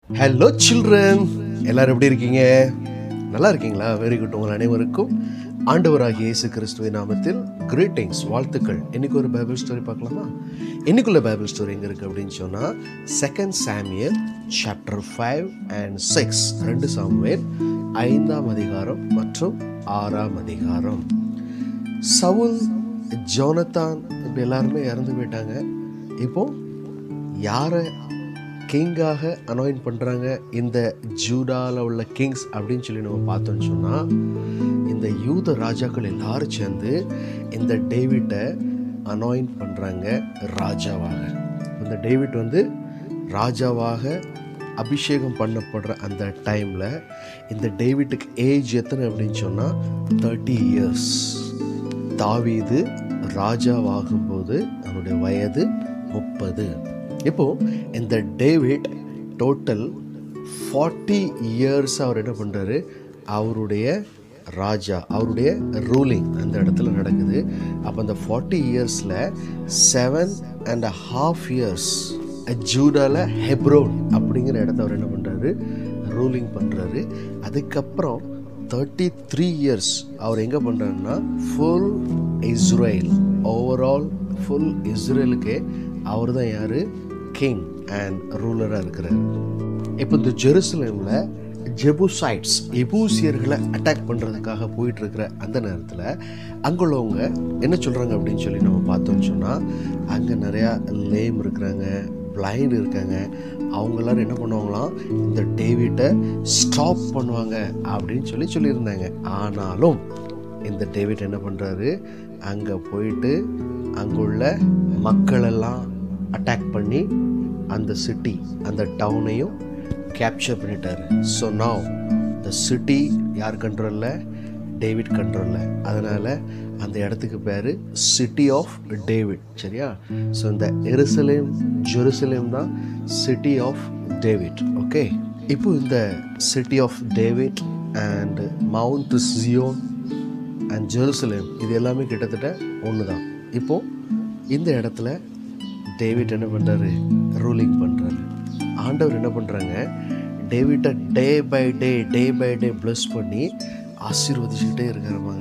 hello children எல்லாரும் எப்படி இருக்கீங்க நல்லா இருக்கீங்களா வெரி குட் உங்கள் அனைவருக்கும் ஆண்டவராகிய இயேசு கிறிஸ்துவின் நாமத்தில் கிரீட்டிங்ஸ் வாழ்த்துக்கள் இன்னைக்கு ஒரு பைபிள் ஸ்டோரி பார்க்கலாமா இன்னைக்குள்ள பைபிள் ஸ்டோரி எங்கே இருக்குது அப்படின்னு சொன்னால் second Samuel chapter five and six ரெண்டு சாமுவேல் ஐந்தாம் அதிகாரம் மற்றும் ஆறாம் அதிகாரம் சவுல் ஜோனத்தான் இப்படி எல்லாருமே இறந்து போயிட்டாங்க இப்போ யாரை கிங்காக அனாயின் பண்ணுறாங்க இந்த ஜூடாவில் உள்ள கிங்ஸ் அப்படின்னு சொல்லி நம்ம பார்த்தோம்னு சொன்னால் இந்த யூத ராஜாக்கள் எல்லாரும் சேர்ந்து இந்த டேவிட்டை அனாயின் பண்ணுறாங்க ராஜாவாக இந்த டேவிட் வந்து ராஜாவாக அபிஷேகம் பண்ணப்படுற அந்த டைமில் இந்த டேவிட்டுக்கு ஏஜ் எத்தனை அப்படின்னு சொன்னால் தேர்ட்டி இயர்ஸ் தாவீது ராஜாவாகும்போது அவனுடைய வயது முப்பது இப்போ இந்த டேவிட் டோட்டல் ஃபார்ட்டி இயர்ஸ் அவர் என்ன பண்ணுறாரு அவருடைய ராஜா அவருடைய ரூலிங் அந்த இடத்துல நடக்குது அப்போ அந்த ஃபார்ட்டி இயர்ஸில் செவன் அண்ட் ஹாஃப் இயர்ஸ் ஜூடால ஹெப்ரோன் அப்படிங்கிற இடத்த அவர் என்ன பண்ணுறாரு ரூலிங் பண்ணுறாரு அதுக்கப்புறம் தேர்ட்டி த்ரீ இயர்ஸ் அவர் எங்கே பண்ணுறாருன்னா ஃபுல் இஸ்ரேல் ஓவரால் ஃபுல் இஸ்ரேலுக்கே அவர் தான் யார் கிங் அண்ட் ரூலராக இருக்கிறார் இப்போ இந்த ஜெருசலேமில் ஜெபுசைட்ஸ் எபூசியர்களை அட்டாக் பண்ணுறதுக்காக போயிட்டு இருக்கிற அந்த நேரத்தில் அங்குள்ளவங்க என்ன சொல்கிறாங்க அப்படின்னு சொல்லி நம்ம பார்த்தோம்னு சொன்னால் அங்கே நிறையா லேம் இருக்கிறாங்க பிளைண்ட் இருக்காங்க அவங்க எல்லாரும் என்ன பண்ணுவாங்களாம் இந்த டேவிட்டை ஸ்டாப் பண்ணுவாங்க அப்படின்னு சொல்லி சொல்லியிருந்தாங்க ஆனாலும் இந்த டேவிட் என்ன பண்ணுறாரு அங்கே போயிட்டு அங்குள்ள மக்களெல்லாம் அட்டாக் பண்ணி அந்த சிட்டி அந்த டவுனையும் கேப்சர் பண்ணிட்டாரு ஸோ now த சிட்டி யார் கண்ட்ரோலில் டேவிட் கண்ட்ரோலில் அதனால் அந்த இடத்துக்கு பேர் சிட்டி ஆஃப் டேவிட் சரியா ஸோ இந்த எருசலேம் ஜெருசலேம் தான் சிட்டி ஆஃப் டேவிட் ஓகே இப்போ இந்த city of David and mount Zion and Jerusalem இது எல்லாமே கிட்டத்தட்ட ஒன்று தான் இப்போ இந்த இடத்துல டேவிட் என்ன பண்ணுறாரு ரூலிங் பண்ணுறாரு ஆண்டவர் என்ன பண்ணுறாங்க டேவிட்டை day by day day by day bless பண்ணி ஆசீர்வதிச்சுக்கிட்டே இருக்கிறாங்க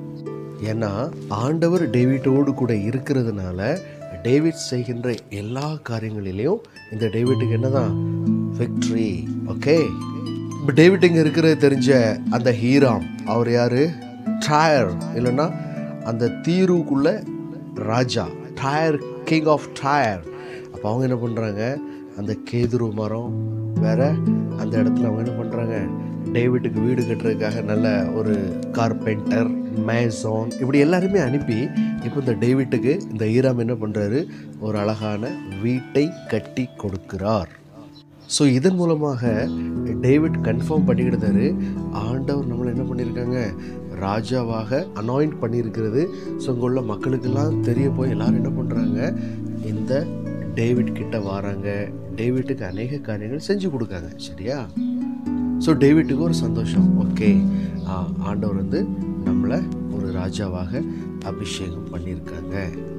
ஏன்னா ஆண்டவர் டேவிட்டோடு கூட இருக்கிறதுனால டேவிட் செய்கின்ற எல்லா காரியங்களிலையும் இந்த டேவிட்டுக்கு என்னதான் விக்ட்ரி ஓகே இப்போ டேவிட் இங்கே இருக்கிறது தெரிஞ்ச அந்த ஹீராம் அவர் யார் டயர் இல்லைன்னா அந்த தீருக்குள்ள ராஜா டயர் கிங் ஆஃப் டயர் அப்போ அவங்க என்ன பண்ணுறாங்க அந்த கேதுரு மரம் வேற அந்த இடத்துல அவங்க என்ன பண்ணுறாங்க டேவிட்டுக்கு வீடு கட்டுறதுக்காக நல்ல ஒரு கார்பெண்டர் மேசோன் இப்படி எல்லாருமே அனுப்பி இப்போ இந்த டேவிட்டுக்கு இந்த ஈராம் என்ன பண்ணுறாரு ஒரு அழகான வீட்டை கட்டி கொடுக்கிறார் ஸோ இதன் மூலமாக டேவிட் கன்ஃபார்ம் பண்ணிக்கிட்டாரு ஆண்டவர் நம்மளை என்ன பண்ணியிருக்காங்க ராஜாவாக அனாயிண்ட் பண்ணியிருக்கிறது ஸோ இங்கே உள்ள மக்களுக்கெல்லாம் தெரிய போய் எல்லாரும் என்ன பண்ணுறாங்க இந்த டேவிட் கிட்ட வராங்க டேவிட்டுக்கு அநேக காரியங்கள் செஞ்சு கொடுக்காங்க சரியா ஸோ டேவிட்டுக்கு ஒரு சந்தோஷம் ஓகே ஆண்டவர் வந்து நம்மளை ஒரு ராஜாவாக அபிஷேகம் பண்ணியிருக்காங்க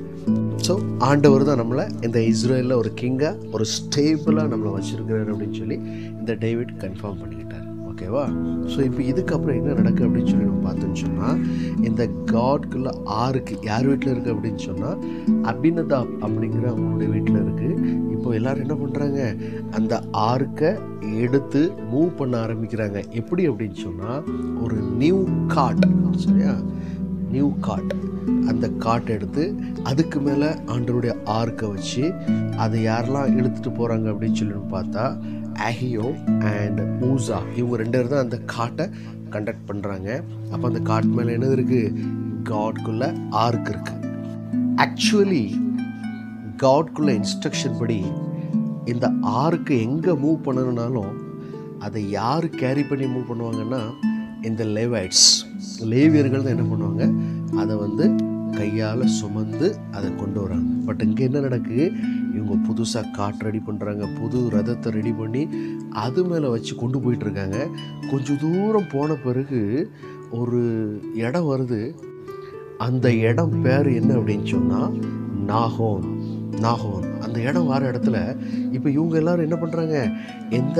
ஸோ ஆண்டவர் தான் நம்மளை இந்த இஸ்ரேலில் ஒரு கிங்காக ஒரு ஸ்டேபிளாக நம்மளை வச்சுருக்கிறார் அப்படின்னு சொல்லி இந்த டேவிட் கன்ஃபார்ம் பண்ணிக்கிட்டார் ஓகேவா ஸோ இப்போ இதுக்கப்புறம் என்ன நடக்கு அப்படின்னு சொல்லி நம்ம பார்த்தோன்னு சொன்னால் இந்த காட்குள்ள ஆறுக்கு யார் வீட்டில் இருக்குது அப்படின்னு சொன்னால் அபினதாப் அப்படிங்கிற அவங்களுடைய வீட்டில் இருக்குது இப்போ எல்லாரும் என்ன பண்ணுறாங்க அந்த ஆர்க்கை எடுத்து மூவ் பண்ண ஆரம்பிக்கிறாங்க எப்படி அப்படின்னு சொன்னால் ஒரு நியூ காட் சரியா நியூ காட் அந்த காட் எடுத்து அதுக்கு மேலே ஆண்டருடைய ஆர்க்கை வச்சு அதை யாரெல்லாம் இழுத்துட்டு போகிறாங்க அப்படின்னு சொல்லி பார்த்தா ஆஹியோ அண்ட் ஊசா இவங்க ரெண்டு பேர் தான் அந்த காட்டை கண்டக்ட் பண்ணுறாங்க அப்போ அந்த காட் மேலே என்னது இருக்குது காட்குள்ளே ஆர்க் இருக்குது ஆக்சுவலி காட்குள்ள இன்ஸ்ட்ரக்ஷன் படி இந்த ஆர்க்கு எங்கே மூவ் பண்ணணுனாலும் அதை யார் கேரி பண்ணி மூவ் பண்ணுவாங்கன்னா இந்த லேவைட்ஸ் லேவியர்கள் தான் என்ன பண்ணுவாங்க அதை வந்து கையால் சுமந்து அதை கொண்டு வராங்க பட் இங்கே என்ன நடக்குது இவங்க புதுசாக காட்டு ரெடி பண்ணுறாங்க புது ரதத்தை ரெடி பண்ணி அது மேலே வச்சு கொண்டு போயிட்டுருக்காங்க கொஞ்சம் தூரம் போன பிறகு ஒரு இடம் வருது அந்த இடம் பேர் என்ன அப்படின்னு சொன்னால் நாகோன் நாகோன் அந்த இடம் வர இடத்துல இப்போ இவங்க எல்லாரும் என்ன பண்ணுறாங்க இந்த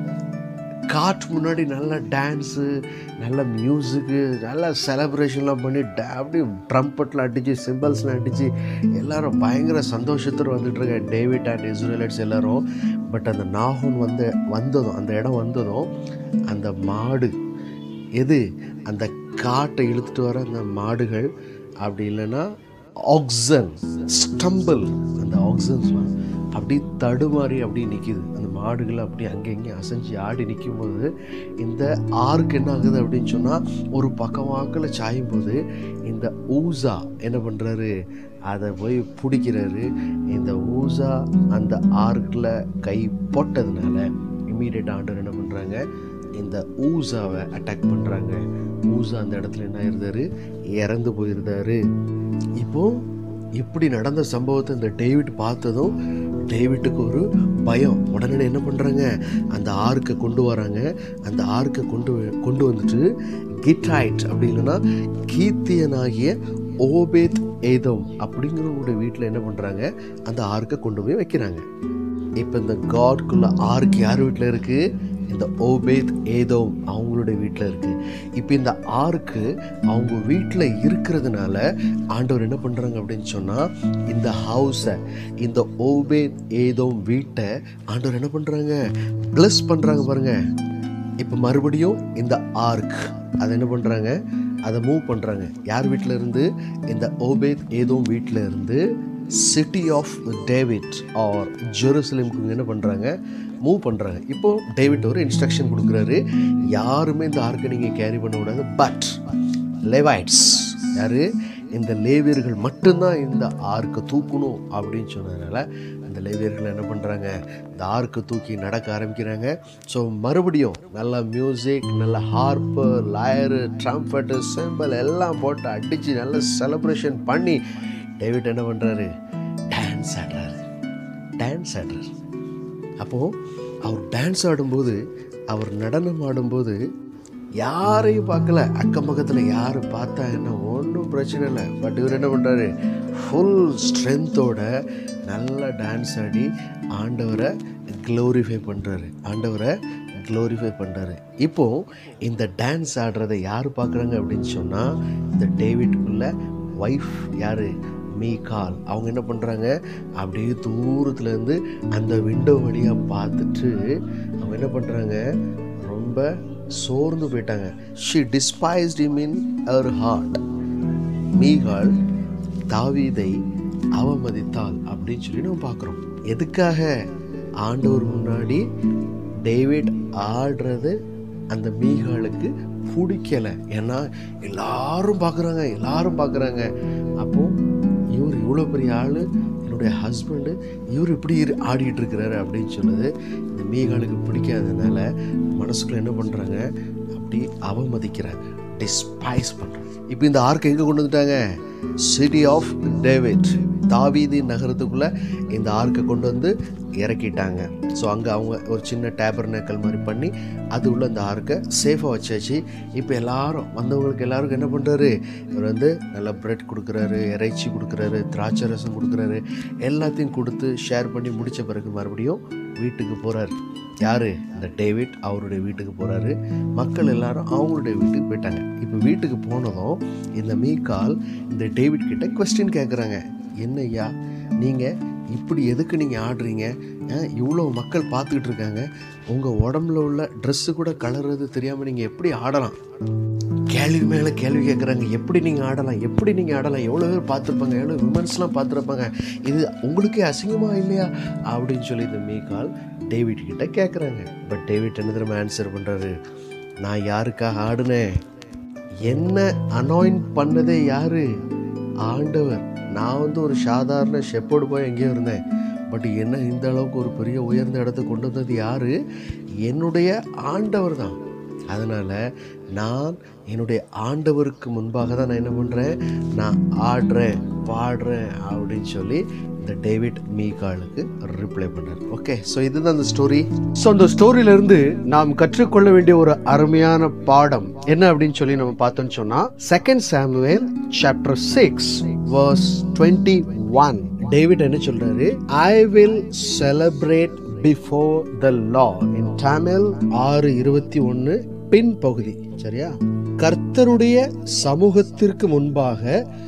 காட் முன்னாடி நல்ல டான்ஸு நல்ல மியூசிக்கு நல்ல செலப்ரேஷன்லாம் பண்ணி டா அப்படியே ட்ரம்பட்டில் அடித்து சிம்பிள்ஸ்லாம் அடித்து எல்லாரும் பயங்கர சந்தோஷத்தில் வந்துட்டுருக்க டேவிட் அண்ட் இஸ்ரேலைட்ஸ் எல்லாரும் பட் அந்த நாகோன் வந்து வந்ததும் அந்த இடம் வந்ததும் அந்த மாடு எது அந்த காட்டை இழுத்துட்டு வர அந்த மாடுகள் அப்படி இல்லைன்னா ஆக்சன் ஸ்டம்பிள் அந்த ஆக்சன்ஸ்லாம் அப்படி தடுமாறி அப்படி நிற்கிது அந்த மாடுகள் அப்படி அங்கே இங்கே அசைஞ்சு ஆடி நிற்கும் போது இந்த ஆர்க் என்ன ஆகுது அப்படின்னு சொன்னால் ஒரு பக்கவாக்கில் சாயும் போது இந்த ஊசா என்ன பண்ணுறாரு அதை போய் பிடிக்கிறாரு இந்த ஊசா அந்த ஆர்க்கில் கை போட்டதுனால இம்மீடியட் ஆண்டர் என்ன பண்ணுறாங்க இந்த ஊசாவை அட்டாக் பண்ணுறாங்க ஊசா அந்த இடத்துல என்ன ஆயிருந்தாரு இறந்து போயிருந்தாரு இப்போ இப்படி நடந்த சம்பவத்தை இந்த டேவிட் பார்த்ததும் டேவிட்டுக்கு ஒரு பயம் உடனே என்ன பண்ணுறாங்க அந்த ஆர்க்கை கொண்டு வராங்க அந்த ஆர்க்கை கொண்டு வ- கொண்டு வந்துட்டு கிட்ரைட் அப்படி இல்லைன்னா கீர்த்தியனாகிய ஓபேத் ஏதோம் அப்படிங்கிறவங்களுடைய வீட்டில் என்ன பண்ணுறாங்க அந்த ஆர்க்கை கொண்டு போய் வைக்கிறாங்க இப்போ இந்த காட்குள்ள ஆர்க் யார் வீட்டில் இருக்குது இந்த ஓபேத் ஏதோம் அவங்களுடைய வீட்டில் இருக்குது இப்போ இந்த ஆர்க்கு அவங்க வீட்டில் இருக்கிறதுனால ஆண்டவர் என்ன பண்ணுறாங்க அப்படின்னு சொன்னால் இந்த ஹவுஸை இந்த ஓபேத் ஏதோம் வீட்டை ஆண்டவர் என்ன பண்ணுறாங்க ப்ளஸ் பண்ணுறாங்க பாருங்க இப்போ மறுபடியும் இந்த ஆர்க் அதை என்ன பண்ணுறாங்க அதை மூவ் பண்ணுறாங்க யார் வீட்டில் இருந்து இந்த ஓபேத் ஏதோ வீட்டில் இருந்து சிட்டி ஆஃப் டேவிட் ஆர் ஜெருசலேமுக்கு என்ன பண்ணுறாங்க மூவ் பண்ணுறாங்க இப்போ டேவிட் ஒரு இன்ஸ்ட்ரக்ஷன் கொடுக்குறாரு யாருமே இந்த ஆர்க்கை நீங்கள் கேரி பண்ண கூடாது பட் லெவைட்ஸ் யாரு இந்த லேவியர்கள் மட்டும்தான் இந்த ஆர்க்கை தூக்கணும் அப்படின்னு சொன்னதுனால அந்த லேவியர்கள் என்ன பண்ணுறாங்க இந்த ஆர்க்கை தூக்கி நடக்க ஆரம்பிக்கிறாங்க ஸோ மறுபடியும் நல்ல மியூசிக் நல்ல ஹார்ப்பு லயரு ட்ரம்ஃபட்டு சிம்பிள் எல்லாம் போட்டு அடித்து நல்ல செலிப்ரேஷன் பண்ணி டேவிட் என்ன பண்ணுறாரு டான்ஸ் ஆடுறாரு டான்ஸ் ஆடுறாரு அப்போது அவர் டான்ஸ் ஆடும்போது அவர் நடனம் ஆடும்போது யாரையும் பார்க்கல அக்கம் பக்கத்தில் யார் பார்த்தா என்ன ஒன்றும் பிரச்சனை இல்லை பட் இவர் என்ன பண்ணுறாரு ஃபுல் ஸ்ட்ரென்த்தோட நல்லா டான்ஸ் ஆடி ஆண்டவரை க்ளோரிஃபை பண்ணுறாரு ஆண்டவரை க்ளோரிஃபை பண்ணுறாரு இப்போ இந்த டான்ஸ் ஆடுறதை யார் பார்க்குறாங்க அப்படின்னு சொன்னால் இந்த டேவிட்குள்ள ஒய்ஃப் யார் மீகால் அவங்க என்ன பண்ணுறாங்க அப்படியே தூரத்துலேருந்து அந்த விண்டோ வழியாக பார்த்துட்டு அவங்க என்ன பண்ணுறாங்க ரொம்ப சோர்ந்து போயிட்டாங்க she despised him in her heart மீகால் தாவீதை அவமதித்தாள் அப்படின்னு சொல்லி நம்ம பார்க்குறோம் எதுக்காக ஆண்டவர் முன்னாடி டேவிட் ஆடுறது அந்த மீகாலுக்கு பிடிக்கல ஏன்னா எல்லாரும் பார்க்குறாங்க எல்லாரும் பார்க்குறாங்க அப்போ இவர் இவ்வளோ பெரிய ஆள் என்னுடைய ஹஸ்பண்டு இவர் இப்படி இரு- ஆடிட்டு இருக்கிறாரு அப்படின்னு சொன்னது இந்த மீகாலுக்கு பிடிக்காதனால மனசுக்குள்ள என்ன பண்ணுறாங்க அப்படி அவமதிக்கிறாங்க டிஸ்பைஸ் பண்ணுறாங்க இப்போ இந்த ஆர்க் எங்கே கொண்டு வந்துட்டாங்க சிட்டி ஆஃப் டேவிட் தாவீதி நகரத்துக்குள்ளே இந்த ஆர்க்கை கொண்டு வந்து இறக்கிட்டாங்க ஸோ அங்கே அவங்க ஒரு சின்ன டேபர்னேக்கல் மாதிரி பண்ணி அது உள்ள அந்த ஆர்க்கை சேஃபாக வச்சாச்சு இப்போ எல்லாரும் வந்தவங்களுக்கு எல்லாருக்கும் என்ன பண்ணுறாரு இவர் வந்து நல்லா பிரெட் கொடுக்குறாரு இறைச்சி கொடுக்குறாரு திராட்சை ரசம் கொடுக்குறாரு எல்லாத்தையும் கொடுத்து ஷேர் பண்ணி முடித்த பிறகு மறுபடியும் வீட்டுக்கு போகிறாரு யார் இந்த டேவிட் அவருடைய வீட்டுக்கு போகிறாரு மக்கள் எல்லாரும் அவங்களுடைய வீட்டுக்கு போயிட்டாங்க இப்போ வீட்டுக்கு போனதும் இந்த மீகால் இந்த டேவிட் கிட்ட கொஸ்டின் கேட்குறாங்க என்ன ஐயா நீங்கள் இப்படி எதுக்கு நீங்கள் ஆடுறீங்க அஹ், இவ்வளோ மக்கள் பார்த்துக்கிட்டு இருக்காங்க உங்கள் உடம்புல உள்ள ட்ரெஸ்ஸு கூட கலர்றது தெரியாமல் நீங்கள் எப்படி ஆடலாம் கேள்வி மேலே கேள்வி கேட்குறாங்க எப்படி நீங்கள் ஆடலாம் எப்படி நீங்கள் ஆடலாம் எவ்வளோ பேர் பார்த்துருப்பாங்க எவ்வளோ விமன்ஸ்லாம் பார்த்துருப்பாங்க இது உங்களுக்கே அசிங்கமாக இல்லையா அப்படின்னு சொல்லி இந்த மீகால் டேவிட் கிட்ட கேட்குறாங்க பட் டேவிட் என்ன தெரியுமா ஆன்சர் பண்ணுறாரு நான் யாருக்காக ஆடினேன் என்ன அனாயின் பண்ணதே யாரு ஆண்டவர் நான் வந்து ஒரு சாதாரண ஷெப்போடு போய் எங்கேயோ இருந்தேன் பட் என்ன இந்த அளவுக்கு ஒரு பெரிய உயர்ந்த இடத்துக்கு கொண்டு வந்தது யாரு என்னுடைய ஆண்டவர் தான் அதனால் நான் என்னுடைய ஆண்டவருக்கு முன்பாக தான் நான் என்ன பண்ணுறேன் நான் ஆடுறேன் பாடுறேன் அப்படின்னு சொல்லி இந்த டேவிட் மீகாலுக்கு ரிப்ளை பண்ணார் ஓகே ஸோ இதுதான் அந்த ஸ்டோரி ஸோ அந்த ஸ்டோரியிலிருந்து நாம் கற்றுக்கொள்ள வேண்டிய ஒரு அருமையான பாடம் என்ன அப்படின்னு சொல்லி நம்ம பார்த்தோம்னு சொன்னால் second Samuel chapter six verse twenty one David என்ன சொல்றாரு I will celebrate before the lord in Tamil ஆறு இருபத்தி ஒன்று பின் பகுதி சரியா கர்த்தருடைய சமூகத்திற்கு முன்பாக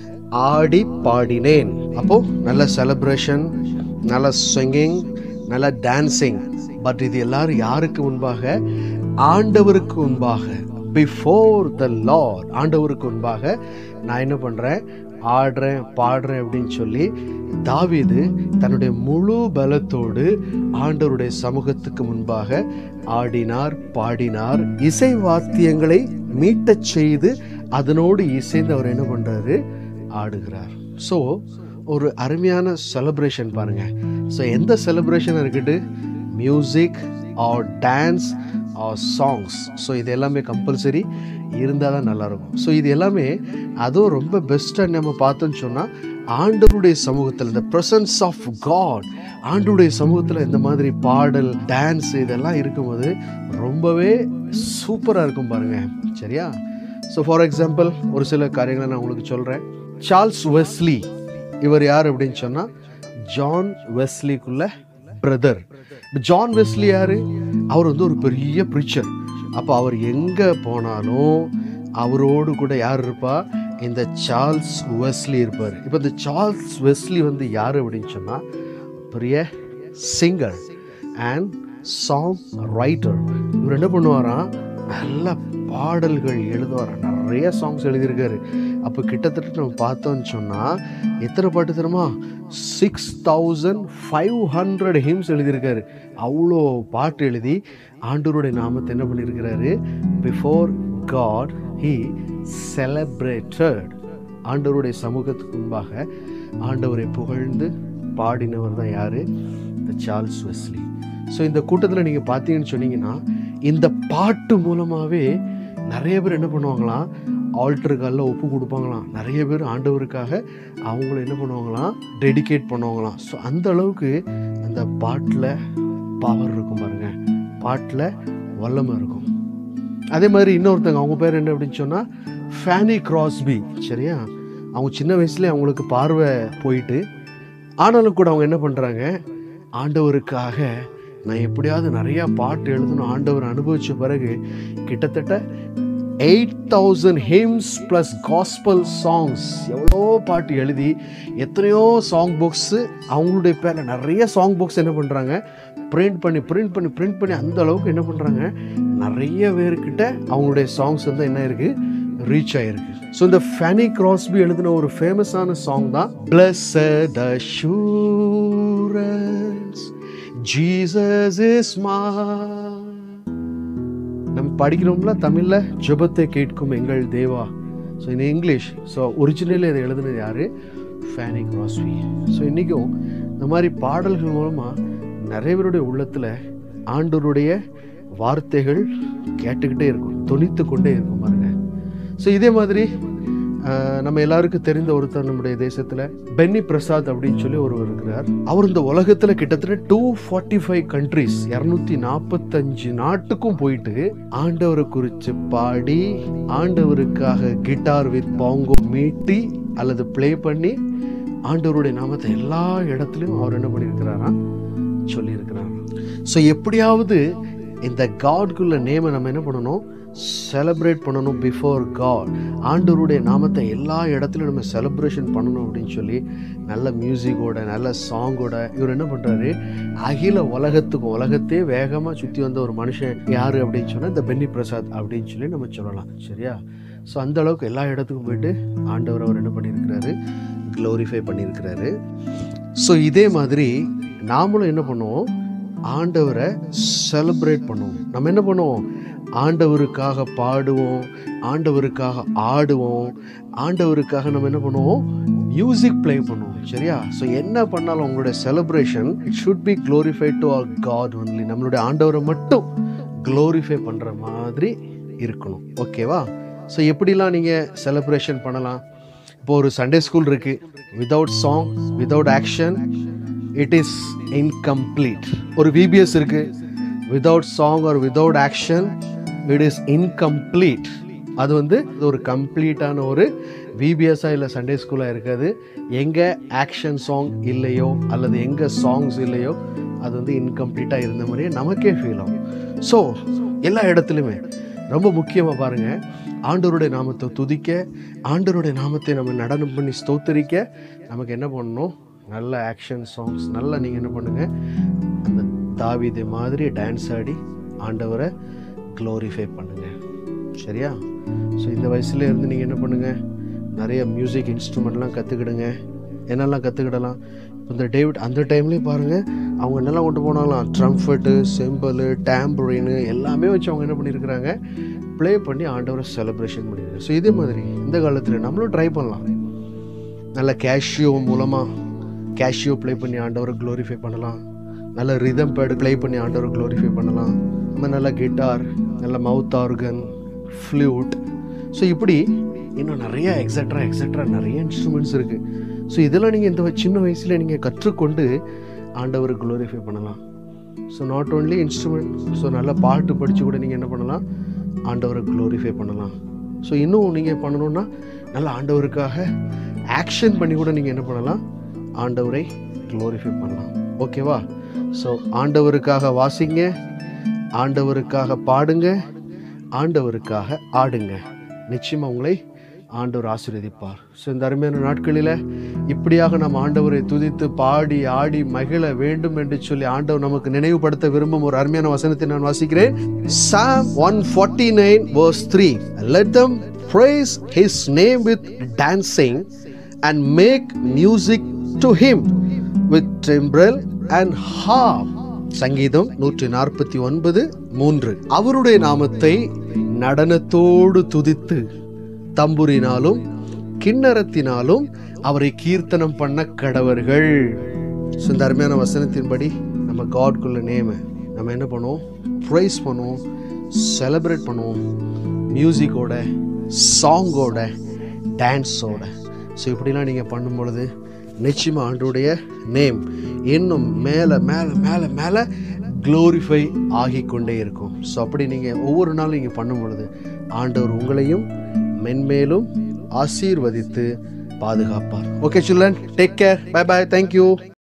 ஆடி பாடினேன் அப்போ நல்ல செலிப்ரேஷன் நல்ல சிங்கிங் நல்ல டான்சிங் பட் இது எல்லாரும் யாருக்கு முன்பாக ஆண்டவருக்கு முன்பாக பிஃபோர் த லார்ட் ஆண்டவருக்கு முன்பாக நான் என்ன பண்றேன் ஆடுறேன் பாடுறேன் அப்படின்னு சொல்லி தாவீது தன்னுடைய முழு பலத்தோடு ஆண்டவருடைய சமூகத்துக்கு முன்பாக ஆடினார் பாடினார் இசை வாத்தியங்களை மீட்டச் செய்து அதனோடு இசைந்து அவர் என்ன பண்றாரு ஆடுகிறார் ஸோ ஒரு அருமையான செலிப்ரேஷன் பாருங்க ஸோ எந்த செலிப்ரேஷன் இருக்கட்டு music or dance or songs so இது எல்லாமே கம்பல்சரி இருந்தால் தான் நல்லாயிருக்கும் ஸோ இது எல்லாமே அதுவும் ரொம்ப பெஸ்ட்டாக நம்ம பார்த்தோன்னு சொன்னால் ஆண்டவருடைய சமூகத்தில் இந்த ப்ரெசன்ஸ் ஆஃப் காட் ஆண்டவருடைய சமூகத்தில் இந்த மாதிரி பாடல் டான்ஸ் இதெல்லாம் இருக்கும்போது ரொம்பவே சூப்பராக இருக்கும் பாருங்க சரியா ஸோ ஃபார் எக்ஸாம்பிள் ஒரு சில காரியங்களை நான் உங்களுக்கு சொல்கிறேன் சார்ல்ஸ் வெஸ்லி இவர் யார் அப்படின்னு சொன்னால் ஜான் வெஸ்லிக்குள்ள பிரதர் ஜான் வெஸ்லி யாரு அவர் வந்து ஒரு பெரிய ப்ரிச்சர் அப்போ அவர் எங்கே போனாலும் அவரோடு கூட யார் இருப்பா இந்த சார்ல்ஸ் வெஸ்லி இருப்பார் இப்போ இந்த சார்ல்ஸ் வெஸ்லி வந்து யார் அப்படின்னு சொன்னால் பெரிய சிங்கர் அண்ட் சாங் ரைட்டர் இவர் என்ன பண்ணுவாராம் நல்ல பாடல்கள் எழுதுவார் நிறைய சாங்ஸ் எழுதியிருக்காரு அப்போ கிட்டத்தட்ட நம்ம பார்த்தோம்னு சொன்னால் எத்தனை பாட்டு தெரியுமா six thousand five hundred hymns எழுதியிருக்காரு அவ்வளோ பாட்டு எழுதி ஆண்டவருடைய நாமத்தை என்ன பண்ணியிருக்கிறாரு பிஃபோர் காட் ஹீ செலப்ரேட்டட் ஆண்டவருடைய சமூகத்துக்கு முன்பாக ஆண்டவரை புகழ்ந்து பாடினவர் தான் யார் இந்த சார்ல்ஸ் வெஸ்லி ஸோ இந்த கூட்டத்தில் நீங்கள் பார்த்தீங்கன்னு சொன்னீங்கன்னா இந்த பாட்டு மூலமாகவே நிறைய பேர் என்ன பண்ணுவாங்களாம் ஆல்டருக்காலில் ஒப்பு கொடுப்பாங்களாம் நிறைய பேர் ஆண்டவருக்காக அவங்கள என்ன பண்ணுவாங்களாம் டெடிகேட் பண்ணுவாங்களாம் ஸோ அந்த அளவுக்கு அந்த பாட்டில் பவர் இருக்கும் பாருங்க பாட்டில் வல்லமை இருக்கும் அதே மாதிரி இன்னொருத்தங்க அவங்க பேர் என்ன அப்படின்னு சொன்னால் ஃபேனி கிராஸ்பி சரியா அவங்க சின்ன வயசுலேயே அவங்களுக்கு பார்வை போயிட்டு ஆனாலும் கூட அவங்க என்ன பண்ணுறாங்க ஆண்டவருக்காக நான் எப்படியாவது நிறையா பாட்டு எழுதணும் ஆண்டவர் அனுபவித்த பிறகு கிட்டத்தட்ட eight thousand hymns plus gospel songs எவ்வளோ பாட்டு எழுதி எத்தனையோ சாங் புக்ஸு அவங்களுடைய பேரில் நிறைய சாங் புக்ஸ் என்ன பண்ணுறாங்க பிரிண்ட் பண்ணி பிரிண்ட் பண்ணி பிரிண்ட் பண்ணி அந்த அளவுக்கு என்ன பண்ணுறாங்க நிறைய பேர்கிட்ட அவங்களுடைய சாங்ஸ் வந்து என்ன இருக்குது ரீச் ஆயிருக்கு ஸோ இந்த ஃபேனி கிராஸ்பி எழுதின ஒரு ஃபேமஸான சாங் தான் பிளஸட் அஷூரன்ஸ் ஜீசஸ் இஸ் மா நம்ம படிக்கிறோம்ல தமிழில் ஜெபத்தை கேட்கும் எங்கள் தேவா ஸோ இந்த இங்கிலீஷ் ஸோ ஒரிஜினலில் இதை எழுதுனது யார் ஃபேனி கிராஸ்வி ஸோ இன்றைக்கும் இந்த மாதிரி பாடல்கள் மூலமாக நிறைய பேருடைய உள்ளத்தில் ஆண்டவருடைய வார்த்தைகள் கேட்டுக்கிட்டே இருக்கும் தொனித்து கொண்டே இருக்கும் பாருங்க ஸோ இதே மாதிரி ஆஹ், நம்ம எல்லாருக்கும் தெரிந்த ஒருத்தர் நம்முடைய தேசத்தில் பென்னி பிரசாத் அப்படின்னு சொல்லி ஒருவர் இருக்கிறார் அவர் இந்த உலகத்தில் கிட்டத்தட்ட டூ ஃபார்ட்டி ஃபைவ் கண்ட்ரிஸ் இரநூத்தி நாற்பத்தஞ்சு நாட்டுக்கும் போயிட்டு ஆண்டவரை குறித்து பாடி ஆண்டவருக்காக கிட்டார் வித் பாங்கோ மீட்டி அல்லது ப்ளே பண்ணி ஆண்டவருடைய நாமத்தை எல்லா இடத்துலையும் அவர் என்ன பண்ணியிருக்கிறாராம் சொல்லியிருக்கிறார் ஸோ எப்படியாவது இந்த காட்குள்ள நேமை நம்ம என்ன பண்ணணும் செலிப்ரேட் பண்ணணும் பிஃபோர் காட் ஆண்டவருடைய நாமத்தை எல்லா இடத்துலையும் நம்ம செலிப்ரேஷன் பண்ணணும் அப்படின்னு சொல்லி நல்ல மியூசிக்கோட நல்ல சாங்கோட இவர் என்ன பண்ணுறாரு அகில உலகத்துக்கும் உலகத்தையே வேகமாக சுற்றி வந்த ஒரு மனுஷன் யார் அப்படின்னு சொன்னால் இந்த பென்னி பிரசாத் அப்படின்னு சொல்லி நம்ம சொல்லலாம் சரியா ஸோ அந்த அளவுக்கு எல்லா இடத்துக்கும் போயிட்டு ஆண்டவர் அவர் என்ன பண்ணியிருக்கிறாரு க்ளோரிஃபை பண்ணியிருக்கிறாரு ஸோ இதே மாதிரி நாமளும் என்ன பண்ணுவோம் ஆண்டவரை செலிப்ரேட் பண்ணுவோம் நம்ம என்ன பண்ணுவோம் ஆண்டவருக்காக பாடுவோம் ஆண்டவருக்காக ஆடுவோம் ஆண்டவருக்காக நம்ம என்ன பண்ணுவோம் மியூசிக் ப்ளே பண்ணுவோம் சரியா ஸோ என்ன பண்ணாலும் உங்களுடைய celebration it should be glorified to our God only நம்மளுடைய ஆண்டவரை மட்டும் க்ளோரிஃபை பண்ணுற மாதிரி இருக்கணும் ஓகேவா ஸோ எப்படிலாம் நீங்கள் செலிப்ரேஷன் பண்ணலாம் இப்போ ஒரு சண்டே ஸ்கூல் இருக்குது without song without action it is incomplete ஒரு விபிஎஸ் இருக்குது without song or without action it is incomplete அது வந்து இது ஒரு கம்ப்ளீட்டான ஒரு விபிஎஸ்ஸாக இல்லை சண்டே ஸ்கூலாக இருக்காது எங்கே ஆக்ஷன் சாங் இல்லையோ அல்லது எங்கே சாங்ஸ் இல்லையோ அது வந்து இன்கம்ப்ளீட்டாக இருந்த மாதிரியே நமக்கே ஃபீல் ஆகும் ஸோ எல்லா இடத்துலையுமே ரொம்ப முக்கியமாக பாருங்கள் ஆண்டவருடைய நாமத்தை துதிக்க ஆண்டவருடைய நாமத்தை நம்ம நடனம் பண்ணி ஸ்தோத்தரிக்க நமக்கு என்ன பண்ணணும் நல்ல ஆக்ஷன் சாங்ஸ் நல்லா நீங்கள் என்ன பண்ணுங்கள் அந்த தாவீது மாதிரி டான்ஸ் ஆடி ஆண்டவரை க்ளோரிஃபை பண்ணுங்கள் சரியா ஸோ இந்த வயசுல இருந்து நீங்கள் என்ன பண்ணுங்கள் நிறைய மியூசிக் இன்ஸ்ட்ருமெண்ட்லாம் கற்றுக்கிடுங்க என்னெல்லாம் கற்றுக்கிடலாம் இந்த டேவிட் அந்த டைம்லேயும் பாருங்கள் அவங்க என்னெல்லாம் கொண்டு போனாலாம் ட்ரம்ஃபட்டு செம்பல் டேம்பரின்னு எல்லாமே வச்சு அவங்க என்ன பண்ணியிருக்கிறாங்க ப்ளே பண்ணி ஆண்டவரை செலிப்ரேஷன் பண்ணியிருக்காங்க ஸோ இதே மாதிரி இந்த காலத்தில் நம்மளும் ட்ரை பண்ணலாம் நல்ல கேஷியோ மூலமாக கேஷியோ ப்ளே பண்ணி ஆண்டவரை க்ளோரிஃபை பண்ணலாம் நல்ல ரிதம் பேடு ப்ளே பண்ணி ஆண்டவரை க்ளோரிஃபை பண்ணலாம் நம்ம நல்ல கிட்டார் நல்ல மவுத் ஆர்கன் ஃப்ளூட் ஸோ இப்படி இன்னும் நிறைய எக்ஸட்ரா எக்ஸட்ரா நிறைய இன்ஸ்ட்ருமெண்ட்ஸ் இருக்குது ஸோ இதெல்லாம் நீங்கள் இந்த சின்ன வயசில் நீங்கள் கற்றுக்கொண்டு ஆண்டவரை க்ளோரிஃபை பண்ணலாம் so not only instrument so நல்ல பாட்டு படித்து கூட நீங்கள் என்ன பண்ணலாம் ஆண்டவரை க்ளோரிஃபை பண்ணலாம் ஸோ இன்னும் நீங்கள் பண்ணணுன்னா நல்ல ஆண்டவருக்காக ஆக்ஷன் பண்ணி கூட நீங்கள் என்ன பண்ணலாம் ஆண்டவரை க்ளோரிஃபை பண்ணலாம் ஓகேவா ஸோ ஆண்டவருக்காக வாசிங்க ஆண்டவருக்காக பாடுங்க ஆண்டவருக்காக ஆடுங்க நிச்சயமாக உங்களை ஆண்டவர் ஆசீர்வதிப்பார் ஸோ இந்த அருமையான நாட்களில் இப்படியாக நாம் ஆண்டவரை துதித்து பாடி ஆடி மகிழ வேண்டும் என்று சொல்லி ஆண்டவர் நமக்கு நினைவுபடுத்த விரும்பும் ஒரு அருமையான வசனத்தை நான் வாசிக்கிறேன் Psalm one forty nine verse three let them praise his name with dancing and make music to him with timbrel and harp சங்கீதம் நூற்றி நாற்பத்தி ஒன்பது மூன்று அவருடைய நாமத்தை நடனத்தோடு துதித்து தம்புரினாலும் கிண்ணறத்தினாலும் அவரை கீர்த்தனம் பண்ண கடவர்கள் ஸோ இந்த அருமையான வசனத்தின்படி நம்ம காட்குள்ள நேம நம்ம என்ன பண்ணுவோம் ப்ரைஸ் பண்ணுவோம் செலிப்ரேட் பண்ணுவோம் மியூசிக்கோட சாங்கோட டான்ஸோட ஸோ இப்படிலாம் நீங்கள் பண்ணும் பொழுது நிச்சயமாக ஆண்டுடைய நேம் இன்னும் மேலே மேலே மேலே மேலே க்ளோரிஃபை ஆகிக்கொண்டே இருக்கும் ஸோ அப்படி நீங்கள் ஒவ்வொரு நாளும் நீங்கள் பண்ணும் பொழுது ஆண்டவர் உங்களையும் மென்மேலும் ஆசீர்வதித்து பாதுகாப்பார் ஓகே சில்லன் take care bye bye thank you